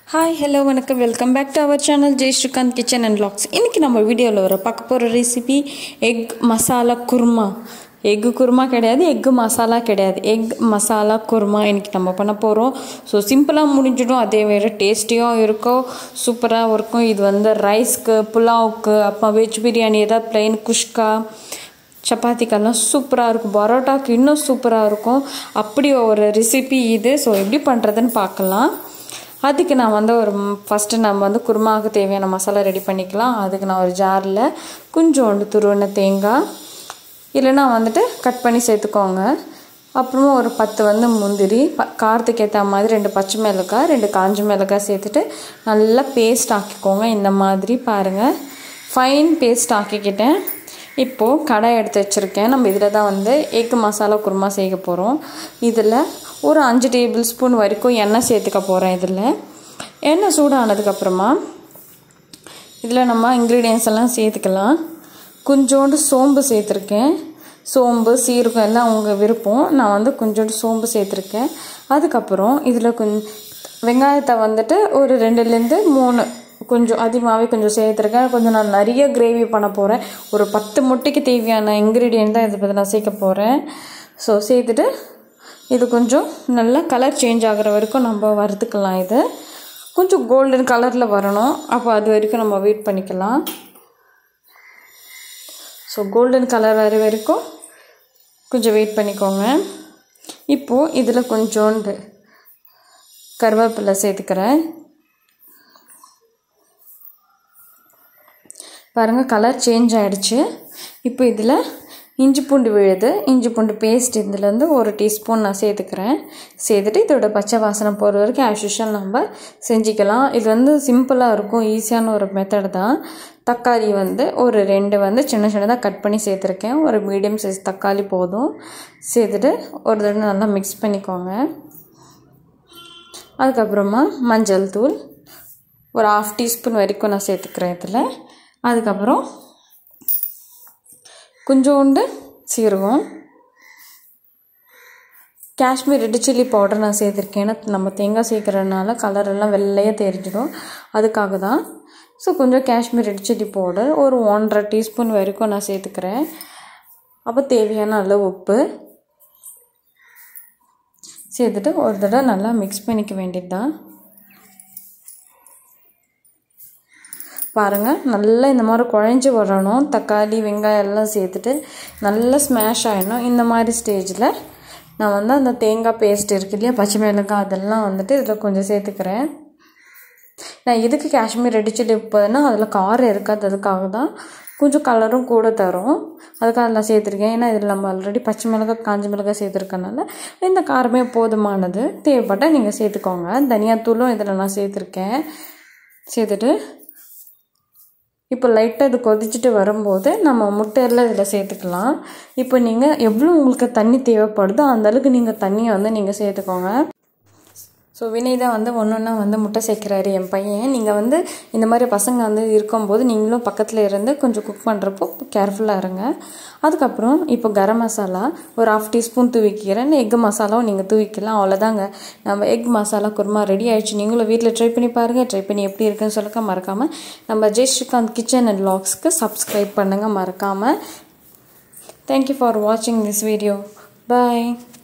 hi hello வணக்கம் welcome back to our channel Jai Srikanth kitchen and vlogs இன்றைக்கி நம்ம வீடியோவில் வர பார்க்க போகிற recipe egg masala kurma egg kurma கிடையாது எக்கு மசாலா கிடையாது எக் மசாலா குருமா இன்றைக்கி நம்ம பண்ண போகிறோம் ஸோ சிம்பிளாக முடிஞ்சிடும் அதே வேறு டேஸ்டியாக இருக்கும் சூப்பராக இருக்கும் இது வந்து ரைஸ்க்கு புலாவுக்கு அப்புறம் வெஜ் பிரியாணி ஏதாவது பிளெயின் குஷ்கா சப்பாத்திக்கெல்லாம் சூப்பராக இருக்கும் பரோட்டாக்கு இன்னும் சூப்பராக இருக்கும் அப்படி ஒரு ரெசிபி இது ஸோ எப்படி பண்ணுறதுன்னு பார்க்கலாம் அதுக்கு நான் வந்து ஒரு ஃபஸ்ட்டு நம்ம வந்து குருமாவுக்கு தேவையான மசாலா ரெடி பண்ணிக்கலாம் அதுக்கு நான் ஒரு ஜாரில் கொஞ்சோண்டு துருவின தேங்காய் இல்லைன்னா வந்துட்டு கட் பண்ணி சேர்த்துக்கோங்க அப்புறமா ஒரு பத்து வந்து முந்திரி ப காரத்துக்கு ஏற்ற மாதிரி ரெண்டு பச்சை மிளகாய் ரெண்டு காஞ்ச மிளகாய் சேர்த்துட்டு நல்லா பேஸ்ட் ஆக்கிக்கோங்க இந்த மாதிரி பாருங்கள் ஃபைன் பேஸ்ட் ஆக்கிக்கிட்டேன் இப்போது கடை எடுத்து வச்சுருக்கேன் நம்ம இதில் தான் வந்து எக் மசாலா குருமா செய்ய போகிறோம் இதில் ஒரு அஞ்சு டேபிள் ஸ்பூன் வரைக்கும் எண்ணெய் சேர்த்துக்க போகிறேன் இதில் எண்ணெய் சூடானதுக்கப்புறமா இதில் நம்ம இன்க்ரீடியன்ஸ் எல்லாம் சேர்த்துக்கலாம் கொஞ்சோண்டு சோம்பு சேர்த்துருக்கேன் சோம்பு சீரகம் எல்லாம் உங்கள் விருப்பம் நான் வந்து கொஞ்சோண்டு சோம்பு சேர்த்துருக்கேன் அதுக்கப்புறம் இதில் கொஞ்சம் வெங்காயத்தை வந்துட்டு ஒரு ரெண்டுலேருந்து மூணு கொஞ்சம் அதிகமாகவே கொஞ்சம் சேர்த்துருக்கேன் கொஞ்சம் நான் நிறைய கிரேவி பண்ண போகிறேன் ஒரு பத்து முட்டைக்கு தேவையான இன்க்ரீடியன்ட் தான் இதை பற்றி நான் சேர்க்க போகிறேன் ஸோ சேர்த்துட்டு இது கொஞ்சம் நல்லா கலர் சேஞ்ச் ஆகிற வரைக்கும் நம்ம வறுத்துக்கலாம் இது கொஞ்சம் கோல்டன் கலரில் வரணும் அப்போ அது வரைக்கும் நம்ம வெயிட் பண்ணிக்கலாம் ஸோ கோல்டன் கலர் வர வரைக்கும் கொஞ்சம் வெயிட் பண்ணிக்கோங்க இப்போது இதில் கொஞ்சோண்டு கருவேப்பிலை சேர்த்துக்கிறேன் பாருங்கள் கலர் சேஞ்ச் ஆகிடுச்சு இப்போ இதில் இஞ்சி பூண்டு விழுது இஞ்சி பூண்டு பேஸ்ட் இதில் வந்து ஒரு டீஸ்பூன் நான் சேர்த்துக்கிறேன் சேர்த்துட்டு இதோட பச்சை வாசனை போகிற வரைக்கும் ஆஸ் யூஷுவல் நம்ம செஞ்சுக்கலாம் இது வந்து சிம்பிளாக இருக்கும் ஈஸியான ஒரு மெத்தட் தான் தக்காளி வந்து ஒரு ரெண்டு வந்து சின்ன சின்னதாக கட் பண்ணி சேர்த்துருக்கேன் ஒரு மீடியம் சைஸ் தக்காளி போதும் சேர்த்துட்டு ஒரு தடவை நல்லா மிக்ஸ் பண்ணிக்கோங்க அதுக்கப்புறமா மஞ்சள் தூள் ஒரு ஆஃப் டீஸ்பூன் வரைக்கும் நான் சேர்த்துக்கிறேன் இதில் அதுக்கப்புறம் கொஞ்சோண்டு சீரகம் காஷ்மீர் ரெட் சில்லி பவுடர் நான் சேர்த்துருக்கேன் ஏன்னா நம்ம தேங்காய் சேர்க்குறதுனால கலர் எல்லாம் வெள்ளையாக தெரிஞ்சிடும் அதுக்காக தான் ஸோ கொஞ்சம் காஷ்மீர் ரெட் சில்லி பவுடர் ஒரு ஒன்றரை டீஸ்பூன் வரைக்கும் நான் சேர்த்துக்கிறேன் அப்போ தேவையான அளவு உப்பு சேர்த்துட்டு ஒரு தடவை நல்லா மிக்ஸ் பண்ணிக்க வேண்டியது தான் பாருங்கள் நல்லா இந்த மாதிரி குழஞ்சி வரணும் தக்காளி வெங்காயம் எல்லாம் சேர்த்துட்டு நல்லா ஸ்மாஷ் ஆகிடணும் இந்த மாதிரி ஸ்டேஜில் நான் வந்து அந்த தேங்காய் பேஸ்ட் இருக்கு இல்லையா பச்சை மிளகாய் அதெல்லாம் வந்துட்டு இதில் கொஞ்சம் சேர்த்துக்கிறேன் நான் எதுக்கு காஷ்மீர் ரெடி சில்லி போதுன்னா அதில் காரம் இருக்காது அதுக்காக தான் கொஞ்சம் கலரும் கூட தரும் அதுக்காக நான் சேர்த்துருக்கேன் ஏன்னா இதில் நம்ம ஆல்ரெடி பச்சை மிளகாய் காஞ்ச மிளகாய் சேர்த்துருக்கனால இந்த காரமே போதுமானது தேவைப்பட்டால் நீங்கள் சேர்த்துக்கோங்க தனியாத்தூளும் இதில் நான் சேர்த்துருக்கேன் சேர்த்துட்டு இப்போ லைட்டாக இது கொதிச்சுட்டு வரும்போது நம்ம முட்டையெல்லாம் இதில் சேர்த்துக்கலாம் இப்போ நீங்கள் எவ்வளோ உங்களுக்கு தண்ணி தேவைப்படுதோ அந்தளவுக்கு நீங்கள் தண்ணியை வந்து நீங்கள் சேர்த்துக்கோங்க ஸோ வினய் தான் வந்து ஒன்று ஒன்றா வந்து முட்டை சேர்க்குறாரு என் பையன் நீங்கள் வந்து இந்த மாதிரி பசங்க வந்து இருக்கும்போது நீங்களும் பக்கத்தில் இருந்து கொஞ்சம் குக் பண்ணுறப்போ கேர்ஃபுல்லாக இருங்க அதுக்கப்புறம் இப்போ கரம் மசாலா ஒரு ஹாஃப் டீஸ்பூன் தூவிக்கிறேன் எக் மசாலாவும் நீங்கள் தூவிக்கலாம் அவ்வளோதாங்க நம்ம எக் மசாலா குருமா ரெடி ஆயிடுச்சு நீங்களும் வீட்டில் ட்ரை பண்ணி பாருங்கள் ட்ரை பண்ணி எப்படி இருக்குன்னு சொல்லுங்க மறக்காமல் நம்ம ஜெய் ஸ்ரீகாந்த் கிச்சன் அண்ட் வ்ளாக்ஸ்க்கு சப்ஸ்கிரைப் பண்ணுங்கள் மறக்காமல் தேங்க்யூ ஃபார் வாட்சிங் திஸ் வீடியோ பாய்